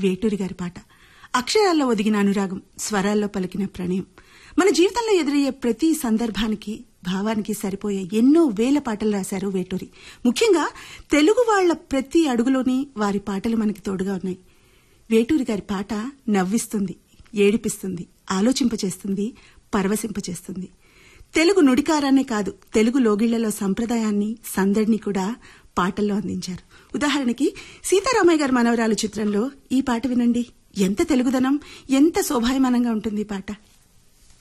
వేటూరి గారి పాట అక్షరాల్లో ఒదిగిన అనురాగం స్వరాల్లో పలికిన ప్రణయం మన జీవితంలో ఎదురయ్యే ప్రతి సందర్భానికి భావానికి సరిపోయే ఎన్నో వేల పాటలు రాశారు వేటూరి ముఖ్యంగా తెలుగు వాళ్ల ప్రతి అడుగులోని వారి పాటలు మనకి తోడుగా ఉన్నాయి వేటూరి గారి పాట నవ్విస్తుంది ఏడిపిస్తుంది ఆలోచింపచేస్తుంది పరవశింపచేస్తుంది తెలుగు నుడికారాన్నే కాదు తెలుగు లోగిళ్లలో సంప్రదాయాన్ని సందడిని కూడా పాటల్లో అందించారు ఉదాహరణకి సీతారామయ్య గారి మనవరాలు చిత్రంలో ఈ పాట వినండి ఎంత తెలుగుదనం ఎంత శోభాయమానంగా ఉంటుంది ఈ పాట